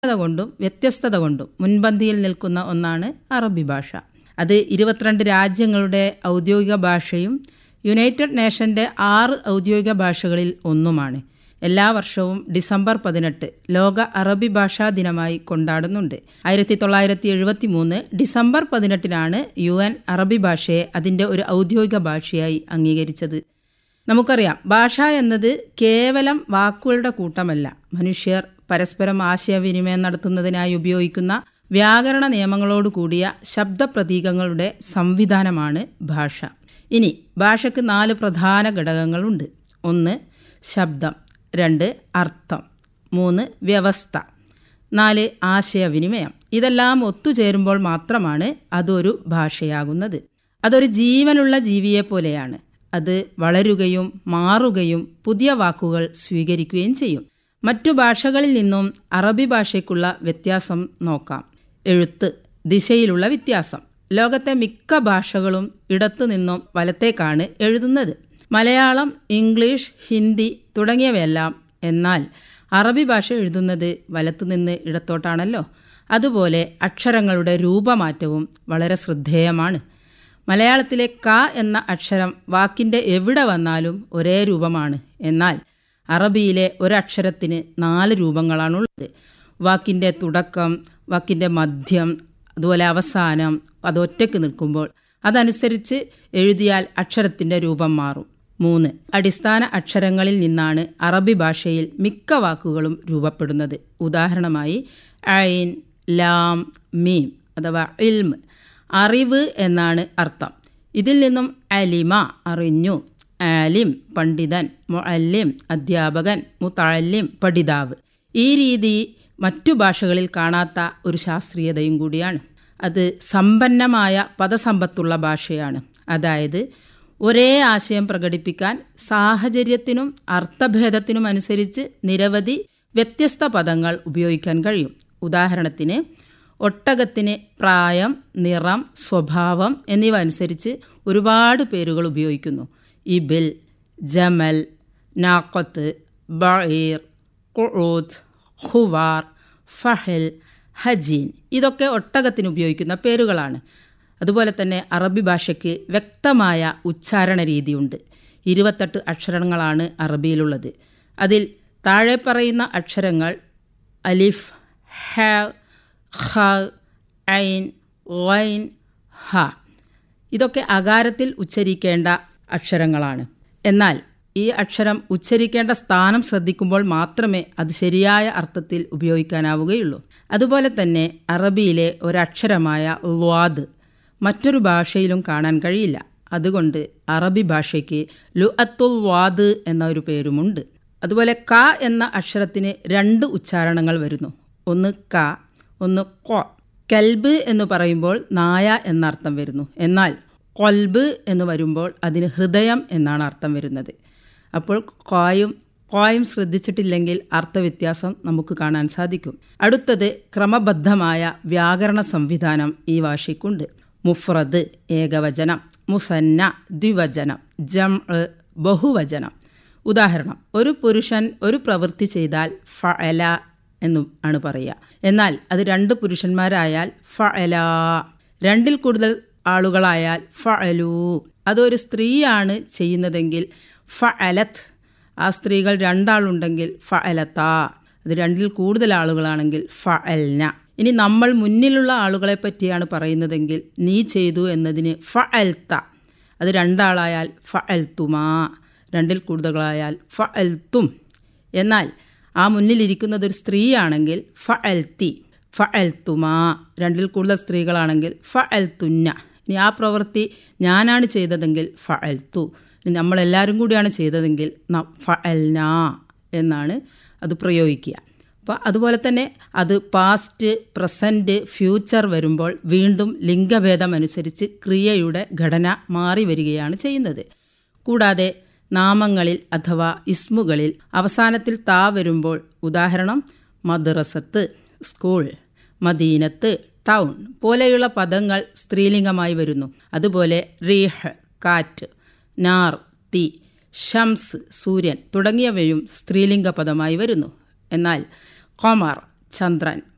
സമാനത കൊണ്ടും വ്യത്യസ്തത കൊണ്ടും മുൻപന്തിയിൽ നിൽക്കുന്ന ഒന്നാണ് അറബി ഭാഷ അത് ഇരുപത്തിരണ്ട് രാജ്യങ്ങളുടെ ഔദ്യോഗിക ഭാഷയും യുണൈറ്റഡ് നേഷന്റെ ആറ് ഔദ്യോഗിക ഭാഷകളിൽ ഒന്നുമാണ് എല്ലാ വർഷവും ഡിസംബർ പതിനെട്ട് ലോക അറബി ഭാഷാ ദിനമായി കൊണ്ടാടുന്നുണ്ട് ആയിരത്തി തൊള്ളായിരത്തി എഴുപത്തി മൂന്ന് ഡിസംബർ പതിനെട്ടിനാണ് യു എൻ അറബി ഭാഷയെ അതിൻ്റെ ഒരു ഔദ്യോഗിക ഭാഷയായി അംഗീകരിച്ചത് നമുക്കറിയാം ഭാഷ എന്നത് കേവലം വാക്കുകളുടെ കൂട്ടമല്ല മനുഷ്യർ പരസ്പരം ആശയവിനിമയം നടത്തുന്നതിനായി ഉപയോഗിക്കുന്ന വ്യാകരണ നിയമങ്ങളോട് കൂടിയ ശബ്ദപ്രതീകങ്ങളുടെ സംവിധാനമാണ് ഭാഷ ഇനി ഭാഷയ്ക്ക് നാല് പ്രധാന ഘടകങ്ങളുണ്ട് ഒന്ന് ശബ്ദം രണ്ട് അർത്ഥം മൂന്ന് വ്യവസ്ഥ നാല് ആശയവിനിമയം ഇതെല്ലാം ഒത്തുചേരുമ്പോൾ മാത്രമാണ് അതൊരു ഭാഷയാകുന്നത് അതൊരു ജീവനുള്ള ജീവിയെ പോലെയാണ് അത് വളരുകയും മാറുകയും പുതിയ വാക്കുകൾ സ്വീകരിക്കുകയും ചെയ്യും മറ്റു ഭാഷകളിൽ നിന്നും അറബി ഭാഷയ്ക്കുള്ള വ്യത്യാസം നോക്കാം എഴുത്ത് ദിശയിലുള്ള വ്യത്യാസം ലോകത്തെ മിക്ക ഭാഷകളും ഇടത്തു നിന്നും വലത്തേക്കാണ് എഴുതുന്നത് മലയാളം ഇംഗ്ലീഷ് ഹിന്ദി തുടങ്ങിയവയെല്ലാം എന്നാൽ അറബി ഭാഷ എഴുതുന്നത് വലത്തുനിന്ന് ഇടത്തോട്ടാണല്ലോ അതുപോലെ അക്ഷരങ്ങളുടെ രൂപമാറ്റവും വളരെ ശ്രദ്ധേയമാണ് മലയാളത്തിലെ ക എന്ന അക്ഷരം വാക്കിൻ്റെ എവിടെ വന്നാലും ഒരേ രൂപമാണ് എന്നാൽ അറബിയിലെ ഒരക്ഷരത്തിന് നാല് രൂപങ്ങളാണുള്ളത് വാക്കിൻ്റെ തുടക്കം വാക്കിൻ്റെ മധ്യം അതുപോലെ അവസാനം അതൊറ്റയ്ക്ക് നിൽക്കുമ്പോൾ അതനുസരിച്ച് എഴുതിയാൽ അക്ഷരത്തിൻ്റെ രൂപം മാറും മൂന്ന് അടിസ്ഥാന അക്ഷരങ്ങളിൽ നിന്നാണ് അറബി ഭാഷയിൽ മിക്ക വാക്കുകളും രൂപപ്പെടുന്നത് ഉദാഹരണമായി ഐൻ ലാം മീം അഥവാ ഇൽമ് അറിവ് എന്നാണ് അർത്ഥം ഇതിൽ നിന്നും അലിമ അറിഞ്ഞു ആലിം പണ്ഡിതൻ മുഅല്ലിം അധ്യാപകൻ മുത്തഴല്ലിം പഠിതാവ് ഈ രീതി മറ്റു ഭാഷകളിൽ കാണാത്ത ഒരു ശാസ്ത്രീയതയും കൂടിയാണ് അത് സമ്പന്നമായ പദസമ്പത്തുള്ള ഭാഷയാണ് അതായത് ഒരേ ആശയം പ്രകടിപ്പിക്കാൻ സാഹചര്യത്തിനും അർത്ഥഭേദത്തിനും അനുസരിച്ച് നിരവധി വ്യത്യസ്ത പദങ്ങൾ ഉപയോഗിക്കാൻ കഴിയും ഉദാഹരണത്തിന് ഒട്ടകത്തിന് പ്രായം നിറം സ്വഭാവം എന്നിവ അനുസരിച്ച് ഒരുപാട് പേരുകൾ ഉപയോഗിക്കുന്നു ഇബിൽ ജമൽ നാക്കത്ത് ബീർ ഖുറൂത്ത് ഖുവാർ ഫഹൽ ഹജീൻ ഇതൊക്കെ ഒട്ടകത്തിന് ഉപയോഗിക്കുന്ന പേരുകളാണ് അതുപോലെ തന്നെ അറബി ഭാഷയ്ക്ക് വ്യക്തമായ ഉച്ചാരണ രീതിയുണ്ട് ഇരുപത്തെട്ട് അക്ഷരങ്ങളാണ് അറബിയിലുള്ളത് അതിൽ താഴെ പറയുന്ന അക്ഷരങ്ങൾ അലിഫ് ഹ ഖ ഐൻ വൈൻ ഹ ഇതൊക്കെ അകാരത്തിൽ ഉച്ചരിക്കേണ്ട അക്ഷരങ്ങളാണ് എന്നാൽ ഈ അക്ഷരം ഉച്ചരിക്കേണ്ട സ്ഥാനം ശ്രദ്ധിക്കുമ്പോൾ മാത്രമേ അത് ശരിയായ അർത്ഥത്തിൽ ഉപയോഗിക്കാനാവുകയുള്ളൂ അതുപോലെ തന്നെ അറബിയിലെ ഒരക്ഷരമായ ൽവാദ് മറ്റൊരു ഭാഷയിലും കാണാൻ കഴിയില്ല അതുകൊണ്ട് അറബി ഭാഷയ്ക്ക് ലു അത്തുൽ വാദ് എന്ന ഒരു പേരുമുണ്ട് അതുപോലെ ക എന്ന അക്ഷരത്തിന് രണ്ട് ഉച്ചാരണങ്ങൾ വരുന്നു ഒന്ന് ക ഒന്ന് കൊ കൽബ് എന്ന് പറയുമ്പോൾ നായ എന്നർത്ഥം വരുന്നു എന്നാൽ കൊൽബ് എന്ന് വരുമ്പോൾ അതിന് ഹൃദയം എന്നാണ് അർത്ഥം വരുന്നത് അപ്പോൾ കോയും കോയും ശ്രദ്ധിച്ചിട്ടില്ലെങ്കിൽ അർത്ഥവ്യത്യാസം നമുക്ക് കാണാൻ സാധിക്കും അടുത്തത് ക്രമബദ്ധമായ വ്യാകരണ സംവിധാനം ഈ ഭാഷയ്ക്കുണ്ട് മുഫ്രദ് ഏകവചനം മുസന്ന ദ്വിവചനം ജം ബഹുവചനം ഉദാഹരണം ഒരു പുരുഷൻ ഒരു പ്രവൃത്തി ചെയ്താൽ ഫഅല എന്നും ആണ് പറയുക എന്നാൽ അത് രണ്ട് പുരുഷന്മാരായാൽ ഫഅല രണ്ടിൽ കൂടുതൽ ആളുകളായാൽ ഫഅലു അതൊരു സ്ത്രീയാണ് ചെയ്യുന്നതെങ്കിൽ ഫഅലത്ത് ആ സ്ത്രീകൾ രണ്ടാളുണ്ടെങ്കിൽ ഫഅലത്ത അത് രണ്ടിൽ കൂടുതൽ ആളുകളാണെങ്കിൽ ഫഅൽന ഇനി നമ്മൾ മുന്നിലുള്ള ആളുകളെ പറ്റിയാണ് പറയുന്നതെങ്കിൽ നീ ചെയ്തു എന്നതിന് ഫഅൽത്ത അത് രണ്ടാളായാൽ ഫഅൽത്തുമാ രണ്ടിൽ കൂടുതലായാൽ ഫഅൽത്തും എന്നാൽ ആ മുന്നിലിരിക്കുന്നത് ഒരു സ്ത്രീയാണെങ്കിൽ ഫഅൽത്തി ഫഅൽത്തുമാ രണ്ടിൽ കൂടുതൽ സ്ത്രീകളാണെങ്കിൽ ഫഅൽത്തുന്ന ഇനി ആ പ്രവൃത്തി ഞാനാണ് ചെയ്തതെങ്കിൽ ഫഅൽത്തു നമ്മളെല്ലാവരും കൂടിയാണ് ചെയ്തതെങ്കിൽ ഫഅൽന എന്നാണ് അത് പ്രയോഗിക്കുക അപ്പോൾ അതുപോലെ തന്നെ അത് പാസ്റ്റ് പ്രസൻറ്റ് ഫ്യൂച്ചർ വരുമ്പോൾ വീണ്ടും ലിംഗഭേദം അനുസരിച്ച് ക്രിയയുടെ ഘടന മാറി വരികയാണ് ചെയ്യുന്നത് കൂടാതെ നാമങ്ങളിൽ അഥവാ ഇസ്മുകളിൽ അവസാനത്തിൽ താ വരുമ്പോൾ ഉദാഹരണം മദ്രസത്ത് സ്കൂൾ മദീനത്ത് ടൗൺ പോലെയുള്ള പദങ്ങൾ സ്ത്രീലിംഗമായി വരുന്നു അതുപോലെ റീഹ് കാറ്റ് നാർ തീ ഷംസ് സൂര്യൻ തുടങ്ങിയവയും സ്ത്രീലിംഗ പദമായി വരുന്നു എന്നാൽ കൊമർ ചന്ദ്രൻ